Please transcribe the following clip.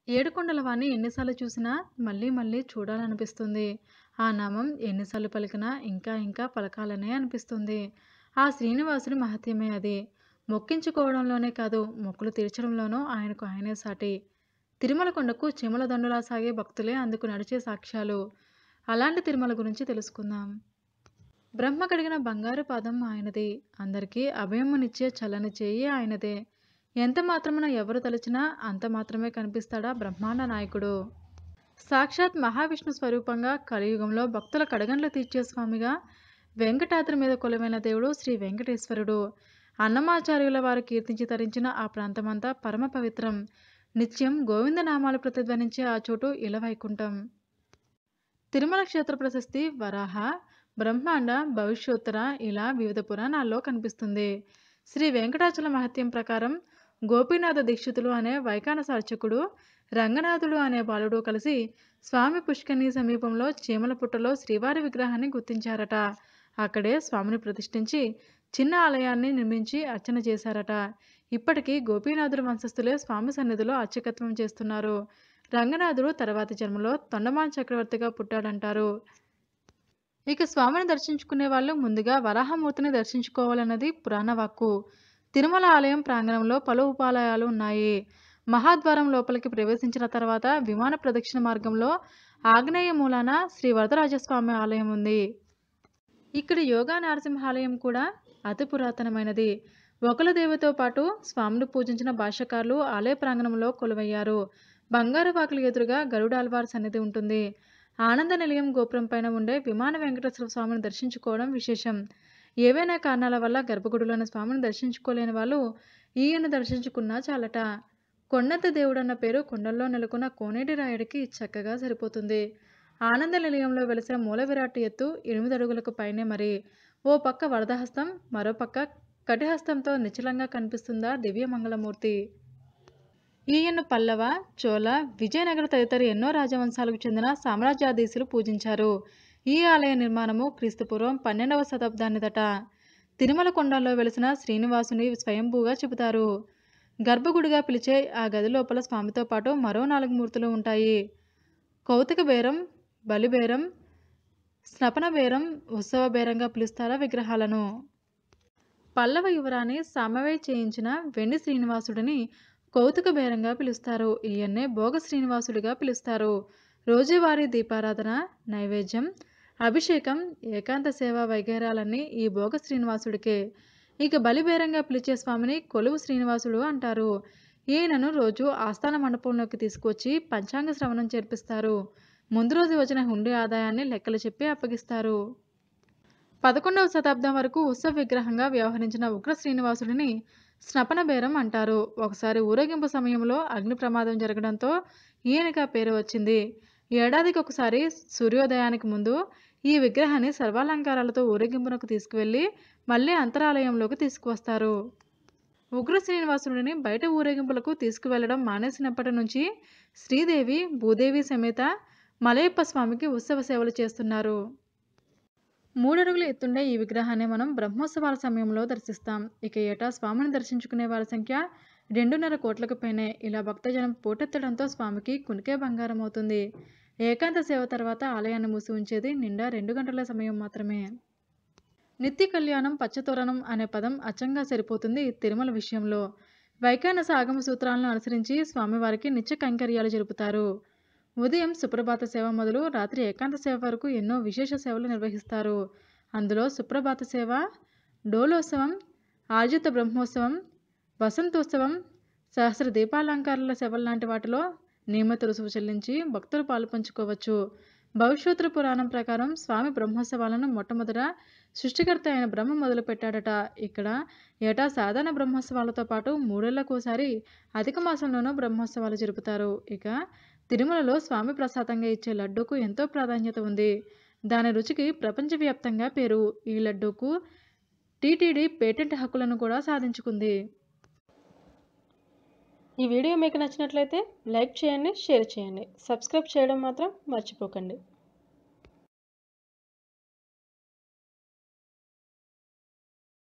ఏడుకొండల వాణ్ణి ఎన్నిసార్లు చూసినా మళ్ళీ మళ్ళీ చూడాలనిపిస్తుంది ఆ నామం ఎన్నిసార్లు పలికినా ఇంకా ఇంకా పలకాలనే అనిపిస్తుంది ఆ శ్రీనివాసుడి మహత్యమే అది మొక్కించుకోవడంలోనే కాదు మొక్కులు తీర్చడంలోనూ ఆయనకు ఆయనే సాటి తిరుమల కొండకు చెమల దండులా సాగే భక్తులే అందుకు నడిచే సాక్ష్యాలు అలాంటి తిరుమల గురించి తెలుసుకుందాం బ్రహ్మ కడిగిన బంగారు పాదం ఆయనది అందరికీ అభయమునిచ్చే చల్లని చేయి ఆయనదే ఎంత మాత్రమున ఎవరు తలచినా అంత మాత్రమే కనిపిస్తాడా బ్రహ్మాండ నాయకుడు సాక్షాత్ మహావిష్ణు స్వరూపంగా కలియుగంలో భక్తుల కడగండ్లు తీర్చే స్వామిగా వెంకటాద్రి మీద కొలువైన దేవుడు శ్రీ వెంకటేశ్వరుడు అన్నమాచార్యుల వారు కీర్తించి తరించిన ఆ ప్రాంతమంతా పరమ పవిత్రం నిత్యం గోవిందనామాలు ప్రతిధ్వనించే ఆ చోటు ఇలవైకుంఠం తిరుమల క్షేత్ర ప్రశస్తి వరాహ బ్రహ్మాండ భవిష్యోత్తర ఇలా వివిధ పురాణాల్లో కనిపిస్తుంది శ్రీ వెంకటాచల మహత్యం ప్రకారం గోపీనాథ దీక్షితులు అనే వైకానస అర్చకుడు రంగనాథుడు అనే బాలుడు కలిసి స్వామి పుష్కరిణి సమీపంలో చీమల పుట్టలో శ్రీవారి విగ్రహాన్ని గుర్తించారట అక్కడే స్వామిని ప్రతిష్ఠించి చిన్న ఆలయాన్ని నిర్మించి అర్చన చేశారట ఇప్పటికీ గోపీనాథుడు వంశస్థులే స్వామి సన్నిధిలో అర్చకత్వం చేస్తున్నారు రంగనాథుడు తర్వాతి జన్మలో తొండమాన్ చక్రవర్తిగా పుట్టాడంటారు ఇక స్వామిని దర్శించుకునే వాళ్ళు ముందుగా వరాహమూర్తిని దర్శించుకోవాలన్నది పురాణ వాక్కు తిరుమల ఆలయం ప్రాంగణంలో పలు ఉపాలయాలు ఉన్నాయి మహాద్వారం లోపలికి ప్రవేశించిన తర్వాత విమాన ప్రదక్షిణ మార్గంలో ఆగ్నేయ మూలాన శ్రీ వరదరాజస్వామి ఆలయం ఉంది ఇక్కడ యోగా నరసింహాలయం కూడా అతి పురాతనమైనది ఒకల దేవితో పాటు స్వామిని పూజించిన భాష్యకారులు ఆలయ ప్రాంగణంలో కొలువయ్యారు బంగారు వాకులు ఎదురుగా గరుడాల్వార్ సన్నిధి ఉంటుంది ఆనంద నిలయం గోపురం పైన ఉండే విమాన వెంకటేశ్వర స్వామిని దర్శించుకోవడం విశేషం ఏవైనా కారణాల వల్ల గర్భగుడిలోని స్వామిని దర్శించుకోలేని వాళ్ళు ఈయన దర్శించుకున్నా చాలట కొండంత దేవుడన్న పేరు కొండల్లో నెలకొన్న కోనేటి రాయుడికి చక్కగా సరిపోతుంది ఆనంద నిలయంలో వెలిసే మూల విరాట్ ఎత్తు ఎనిమిది అడుగులకు పైనే మరి ఓ పక్క వరదహస్తం మరో పక్క కటిహస్తంతో నిశ్చలంగా కనిపిస్తుందా దివ్యమంగళమూర్తి ఈయన పల్లవ చోళ విజయనగర తదితర ఎన్నో రాజవంశాలకు చెందిన సామ్రాజ్యాధీశులు పూజించారు ఈ ఆలయ నిర్మాణము క్రీస్తుపూర్వం పన్నెండవ శతాబ్దానిదట తిరుమల కొండల్లో వెలిసిన శ్రీనివాసుని స్వయంభూగా చెబుతారు గర్భగుడిగా పిలిచే ఆ గది లోపల స్వామితో పాటు మరో నాలుగు మూర్తులు ఉంటాయి కౌతిక బేరం బలిబేరం స్నపన బేరం ఉత్సవ బేరంగా పిలుస్తారా విగ్రహాలను పల్లవ యువరాణి సమవై చేయించిన వెండి శ్రీనివాసుడిని కౌతుక బేరంగా పిలుస్తారు ఈయన్నే భోగ శ్రీనివాసుడిగా పిలుస్తారు రోజువారీ దీపారాధన నైవేద్యం అభిషేకం ఏకాంత సేవ వగైరాలన్నీ ఈ భోగ శ్రీనివాసుడికే ఇక బలిబేరంగా పిలిచే స్వామిని కొలువు శ్రీనివాసుడు అంటారు ఈయనను రోజు ఆస్థాన మండపంలోకి తీసుకొచ్చి పంచాంగ శ్రవణం చేర్పిస్తారు ముందు రోజు వచ్చిన హుండీ ఆదాయాన్ని లెక్కలు చెప్పి అప్పగిస్తారు పదకొండవ శతాబ్దం వరకు ఉత్సవ విగ్రహంగా వ్యవహరించిన ఉగ్ర శ్రీనివాసుడిని స్నపన బేరం అంటారు ఒకసారి ఊరేగింపు సమయంలో అగ్ని ప్రమాదం జరగడంతో ఈయనకి ఆ పేరు వచ్చింది ఏడాదికి ఒకసారి సూర్యోదయానికి ముందు ఈ విగ్రహాన్ని సర్వాలంకారాలతో ఊరేగింపునకు తీసుకువెళ్ళి మళ్ళీ అంతరాలయంలోకి తీసుకువస్తారు ఉగ్ర శ్రీనివాసుడిని బయట ఊరేగింపులకు తీసుకువెళ్ళడం మానేసినప్పటి నుంచి శ్రీదేవి భూదేవి సమేత మలయప్ప స్వామికి ఉత్సవ సేవలు చేస్తున్నారు మూడడుగులు ఎత్తుండే ఈ విగ్రహాన్ని మనం బ్రహ్మోత్సవాల సమయంలో దర్శిస్తాం ఇక ఏటా స్వామిని దర్శించుకునే వారి సంఖ్య రెండున్నర కోట్లకు పైనే ఇలా భక్తజనం పోటెత్తడంతో స్వామికి కునికే బంగారం అవుతుంది ఏకాంత సేవ తర్వాత ఆలయాన్ని మూసి ఉంచేది నిండా రెండు గంటల సమయం మాత్రమే నిత్య కళ్యాణం పచ్చతోరణం అనే పదం అచ్చంగా సరిపోతుంది తిరుమల విషయంలో వైకానస ఆగమ సూత్రాలను అనుసరించి స్వామివారికి నిత్య కైంకర్యాలు జరుపుతారు ఉదయం సుప్రభాత సేవ మొదలు రాత్రి ఏకాంత సేవ వరకు ఎన్నో విశేష సేవలు నిర్వహిస్తారు అందులో సుప్రభాత సేవ డోలోత్సవం ఆర్జిత బ్రహ్మోత్సవం వసంతోత్సవం సహస్ర దీపాలంకారాల సేవలు లాంటి వాటిలో నియమిత రుసుము చెల్లించి భక్తులు పాలు పంచుకోవచ్చు భవిష్యోత్తర పురాణం ప్రకారం స్వామి బ్రహ్మోత్సవాలను మొట్టమొదట సృష్టికర్త అయిన బ్రహ్మ మొదలు పెట్టాడట ఇక్కడ ఏటా సాధారణ బ్రహ్మోత్సవాలతో పాటు మూడేళ్లకోసారి అధిక మాసంలోనూ బ్రహ్మోత్సవాలు జరుపుతారు ఇక తిరుమలలో స్వామి ప్రసాదంగా ఇచ్చే లడ్డూకు ఎంతో ప్రాధాన్యత ఉంది దాని రుచికి ప్రపంచవ్యాప్తంగా పేరు ఈ లడ్డూకు టీటీడీ పేటెంట్ హక్కులను కూడా సాధించుకుంది ఈ వీడియో మీకు నచ్చినట్లయితే లైక్ చేయండి షేర్ చేయండి సబ్స్క్రైబ్ చేయడం మాత్రం మర్చిపోకండి